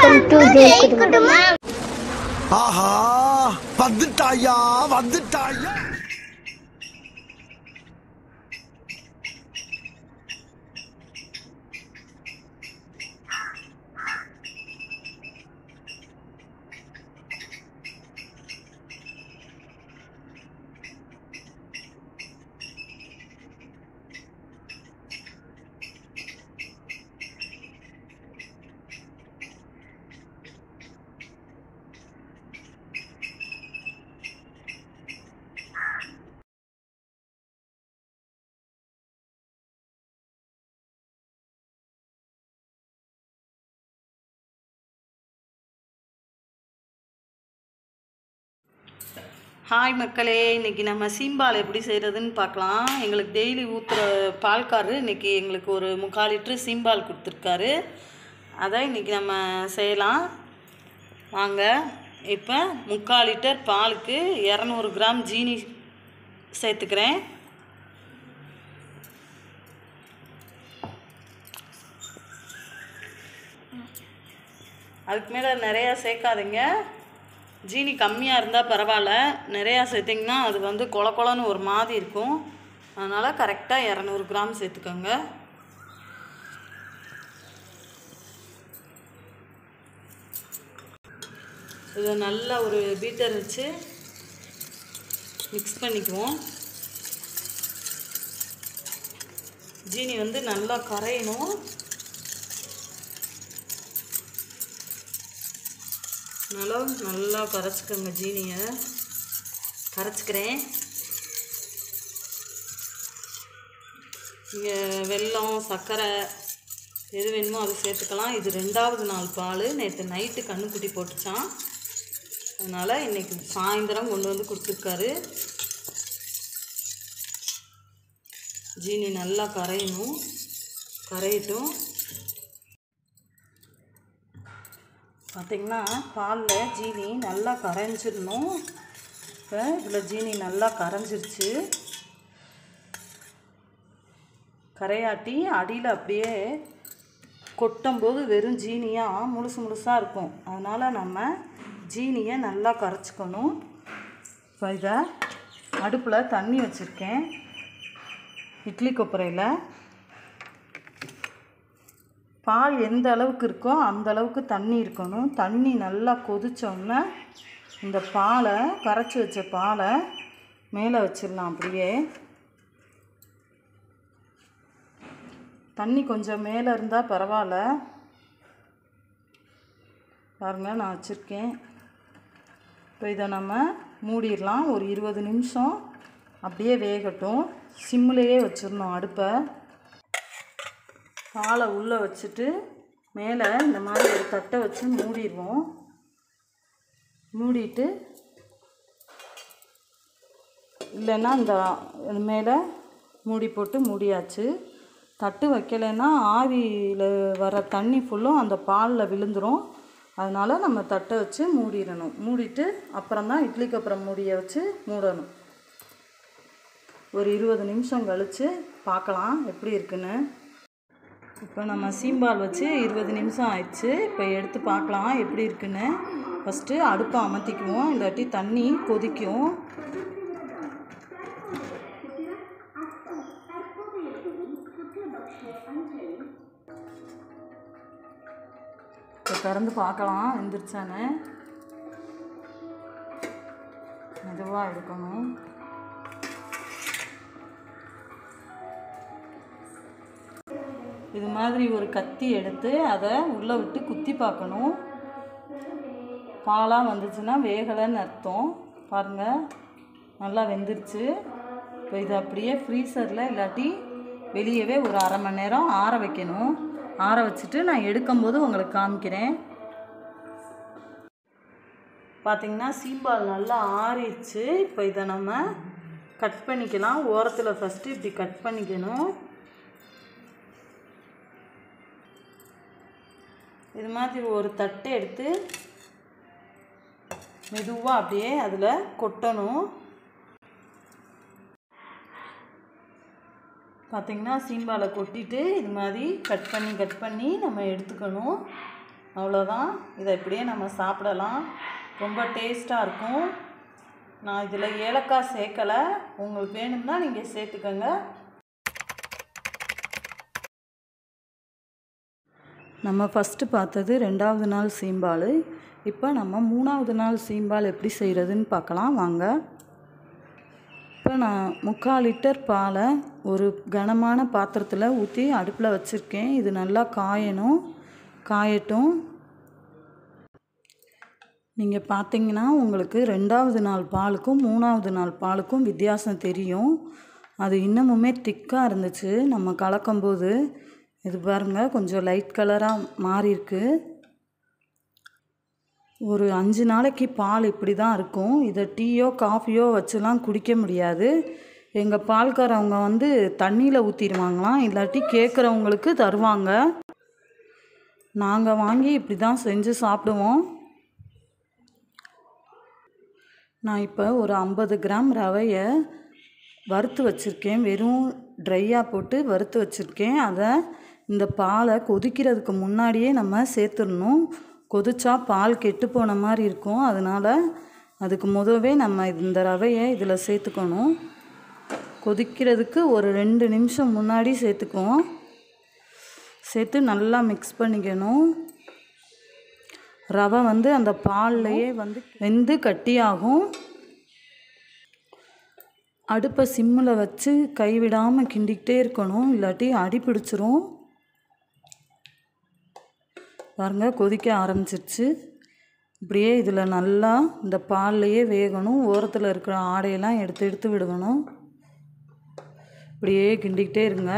welcome to Jai குடும்பம் ஆஹா வந்துட்டாயா வந்துட்டாயா hi மக்களே இன்றைக்கி நம்ம சீம்பால் எப்படி செய்கிறதுன்னு பார்க்கலாம் எங்களுக்கு டெய்லி ஊற்றுற பால்காரரு இன்றைக்கி எங்களுக்கு ஒரு முக்கால் லிட்ரு சீம்பால் கொடுத்துருக்காரு அதை இன்றைக்கி நம்ம செய்யலாம் வாங்க இப்போ முக்கால் லிட்டர் பாலுக்கு இரநூறு கிராம் ஜீனி சேர்த்துக்கிறேன் அதுக்கு மேலே நிறையா சேர்க்காதீங்க ஜீனி கம்மியாக இருந்தால் பரவாயில்ல நிறையா சேர்த்திங்கன்னா அது வந்து கொல கொலன்னு ஒரு மாதிரி இருக்கும் அதனால் கரெக்டாக இரநூறு கிராம் சேர்த்துக்கோங்க இதை நல்லா ஒரு பீட்டர் வச்சு மிக்ஸ் பண்ணிக்குவோம் ஜீனி வந்து நல்லா கரையணும் நல்லா நல்லா கரைச்சிக்கோங்க ஜீனியை கரைச்சிக்கிறேன் இங்கே வெல்லம் சர்க்கரை எது வேணுமோ அதை சேர்த்துக்கலாம் இது ரெண்டாவது நாள் பால் நேற்று நைட்டு கண்ணுக்குட்டி போட்டுச்சான் அதனால் இன்றைக்கி சாயந்தரம் கொண்டு வந்து கொடுத்துருக்காரு ஜீனி நல்லா கரையணும் கரையட்டும் பார்த்திங்கன்னா பாலில் ஜீனி நல்லா கரைஞ்சிடணும் இப்போ இதில் ஜீனி நல்லா கரைஞ்சிருச்சு கரையாட்டி அடியில் அப்படியே கொட்டும்போது வெறும் ஜீனியாக முழுசு முழுசாக இருக்கும் அதனால் நம்ம ஜீனியை நல்லா கரைச்சிக்கணும் இப்போ இதை அடுப்பில் தண்ணி வச்சுருக்கேன் இட்லி கொப்பரையில் பால் எந்த அளவுக்கு இருக்கோ அந்த அளவுக்கு தண்ணி இருக்கணும் தண்ணி நல்லா கொதிச்சோன்னே இந்த பாலை கரைச்சி வச்ச பாலை மேலே வச்சிடலாம் அப்படியே தண்ணி கொஞ்சம் மேலே இருந்தால் பரவாயில்ல பாருங்கள் நான் வச்சுருக்கேன் இப்போ இதை நம்ம மூடிடலாம் ஒரு இருபது நிமிஷம் அப்படியே வேகட்டும் சிம்லேயே வச்சிடணும் அடுப்பை பாலை உள்ளே வச்சுட்டு மேலே இந்த மாதிரி ஒரு தட்டை வச்சு மூடிடுவோம் மூடிட்டு இல்லைன்னா இந்த இது மேலே மூடி போட்டு மூடியாச்சு தட்டு வைக்கலைன்னா ஆவியில் வர தண்ணி ஃபுல்லும் அந்த பாலில் விழுந்துடும் அதனால் நம்ம தட்டை வச்சு மூடிடணும் மூடிட்டு அப்புறம் தான் இட்லிக்கு அப்புறம் மூடியை வச்சு மூடணும் ஒரு இருபது நிமிஷம் கழித்து பார்க்கலாம் எப்படி இருக்குன்னு இப்போ நம்ம சீம்பால் வச்சு இருபது நிமிஷம் ஆயிடுச்சு இப்போ எடுத்து பார்க்கலாம் எப்படி இருக்குன்னு ஃபஸ்ட்டு அடுப்பை அமர்த்திக்குவோம் இல்லாட்டி தண்ணி கொதிக்கும் இப்போ திறந்து பார்க்கலாம் வெந்துருச்சான்னு மெதுவாக எடுக்கணும் இது மாதிரி ஒரு கத்தி எடுத்து அதை உள்ளே விட்டு குத்தி பார்க்கணும் பாலாக வந்துச்சுன்னா வேகலைன்னு அர்த்தம் பாருங்கள் நல்லா வெந்துருச்சு இப்போ இது அப்படியே ஃப்ரீசரில் இல்லாட்டி வெளியவே ஒரு அரை மணி நேரம் ஆற வைக்கணும் ஆற வச்சுட்டு நான் எடுக்கும்போது உங்களுக்கு காமிக்கிறேன் பார்த்திங்கன்னா சீம்பால் நல்லா ஆறிடுச்சு இப்போ இதை நம்ம கட் பண்ணிக்கலாம் ஓரத்தில் ஃபஸ்ட்டு இப்படி கட் பண்ணிக்கணும் இது மாதிரி ஒரு தட்டை எடுத்து மெதுவாக அப்படியே அதில் கொட்டணும் பார்த்திங்கன்னா சீம்பாலை கொட்டிட்டு இது மாதிரி கட் பண்ணி கட் பண்ணி நம்ம எடுத்துக்கணும் அவ்வளோதான் இதை இப்படியே நம்ம சாப்பிடலாம் ரொம்ப டேஸ்ட்டாக இருக்கும் நான் இதில் ஏலக்காய் சேர்க்கலை உங்களுக்கு வேணும்னா நீங்கள் சேர்த்துக்கோங்க நம்ம ஃபஸ்ட்டு பார்த்தது ரெண்டாவது நாள் சீம்பால் இப்போ நம்ம மூணாவது நாள் சீம்பால் எப்படி செய்கிறதுன்னு பார்க்கலாம் வாங்க இப்போ நான் முக்கால் லிட்டர் பாலை ஒரு கனமான பாத்திரத்தில் ஊற்றி அடுப்பில் வச்சுருக்கேன் இது நல்லா காயணும் காயட்டும் நீங்கள் பார்த்தீங்கன்னா உங்களுக்கு ரெண்டாவது நாள் பாலுக்கும் மூணாவது நாள் பாலுக்கும் வித்தியாசம் தெரியும் அது இன்னமுமே திக்காக இருந்துச்சு நம்ம கலக்கும்போது இது பாருங்கள் கொஞ்சம் லைட் கலராக மாறி இருக்கு ஒரு அஞ்சு நாளைக்கு பால் இப்படி தான் இருக்கும் இதை டீயோ காஃபியோ வச்சுலாம் குடிக்க முடியாது எங்கள் பால்காரவங்க வந்து தண்ணியில் ஊற்றிடுவாங்களாம் இல்லாட்டி கேட்குறவங்களுக்கு தருவாங்க நாங்கள் வாங்கி இப்படி தான் செஞ்சு சாப்பிடுவோம் நான் இப்போ ஒரு ஐம்பது கிராம் ரவையை வறுத்து வச்சுருக்கேன் வெறும் ட்ரையாக போட்டு வறுத்து வச்சுருக்கேன் அதை இந்த பாலை கொதிக்கிறதுக்கு முன்னாடியே நம்ம சேர்த்துடணும் கொதிச்சா பால் கெட்டு போன மாதிரி இருக்கும் அதனால் அதுக்கு முதவே நம்ம இந்த ரவையை இதில் சேர்த்துக்கணும் கொதிக்கிறதுக்கு ஒரு ரெண்டு நிமிஷம் முன்னாடி சேர்த்துக்குவோம் சேர்த்து நல்லா மிக்ஸ் பண்ணிக்கணும் ரவை வந்து அந்த பால்லையே வந்து வெந்து கட்டியாகும் அடுப்பை சிம்மில் வச்சு கைவிடாமல் கிண்டிக்கிட்டே இருக்கணும் இல்லாட்டி அடி பிடிச்சிரும் பாருங்க கொதிக்க ஆரம்பிச்சிருச்சு இப்படியே இதில் நல்லா இந்த பால்லையே வேகணும் ஓரத்தில் இருக்கிற ஆடையெல்லாம் எடுத்து எடுத்து விடணும் இப்படியே கிண்டிக்கிட்டே இருங்க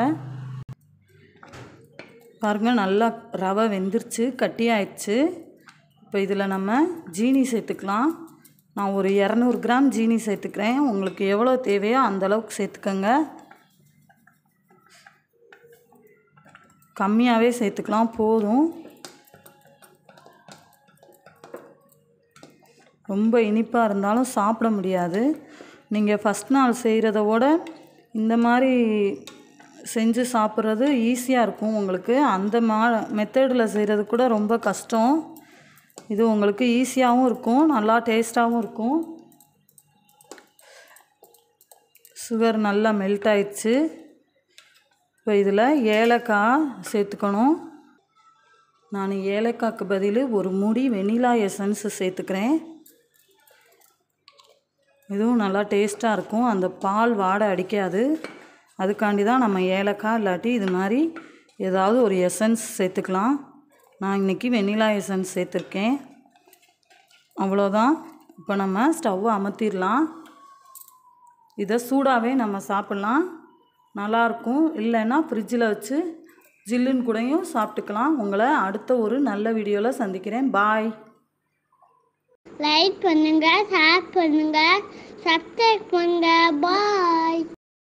பாருங்கள் நல்லா ரவை வெந்துருச்சு கட்டியாயிடுச்சு இப்போ இதில் நம்ம ஜீனி சேர்த்துக்கலாம் நான் ஒரு இரநூறு கிராம் ஜீனி சேர்த்துக்கிறேன் உங்களுக்கு எவ்வளோ தேவையோ அந்த அளவுக்கு சேர்த்துக்கோங்க கம்மியாகவே சேர்த்துக்கலாம் போதும் ரொம்ப இனிப்பாக இருந்தாலும் சாப்பிட முடியாது நீங்கள் ஃபஸ்ட் நாள் செய்கிறத விட இந்த மாதிரி செஞ்சு சாப்பிட்றது ஈஸியாக இருக்கும் உங்களுக்கு அந்த மா மெத்தடில் செய்கிறது கூட ரொம்ப கஷ்டம் இது உங்களுக்கு ஈஸியாகவும் இருக்கும் நல்லா டேஸ்ட்டாகவும் இருக்கும் சுகர் நல்லா மெல்ட் ஆயிடுச்சு இப்போ இதில் ஏலக்காய் சேர்த்துக்கணும் நான் ஏலக்காய்க்கு பதில் ஒரு முடி வெனிலா எசன்ஸ் சேர்த்துக்கிறேன் இதுவும் நல்லா டேஸ்ட்டாக இருக்கும் அந்த பால் வாடை அடிக்காது அதுக்காண்டி தான் நம்ம ஏலக்காய் இல்லாட்டி இது மாதிரி ஏதாவது ஒரு எசன்ஸ் சேர்த்துக்கலாம் நான் இன்றைக்கி வெனிலா எசன்ஸ் சேர்த்துருக்கேன் அவ்வளோதான் இப்போ நம்ம ஸ்டவ்வை அமர்த்திடலாம் இதை சூடாகவே நம்ம சாப்பிட்லாம் நல்லாயிருக்கும் இல்லைன்னா ஃப்ரிட்ஜில் வச்சு ஜில்லுன்னு கூடயும் சாப்பிட்டுக்கலாம் உங்களை அடுத்த ஒரு நல்ல வீடியோவில் சந்திக்கிறேன் பாய் லைக் பண்ணுங்க ஷேர் பண்ணுங்க சப்ஸ்கிரைப் பண்ணுங்க பாய்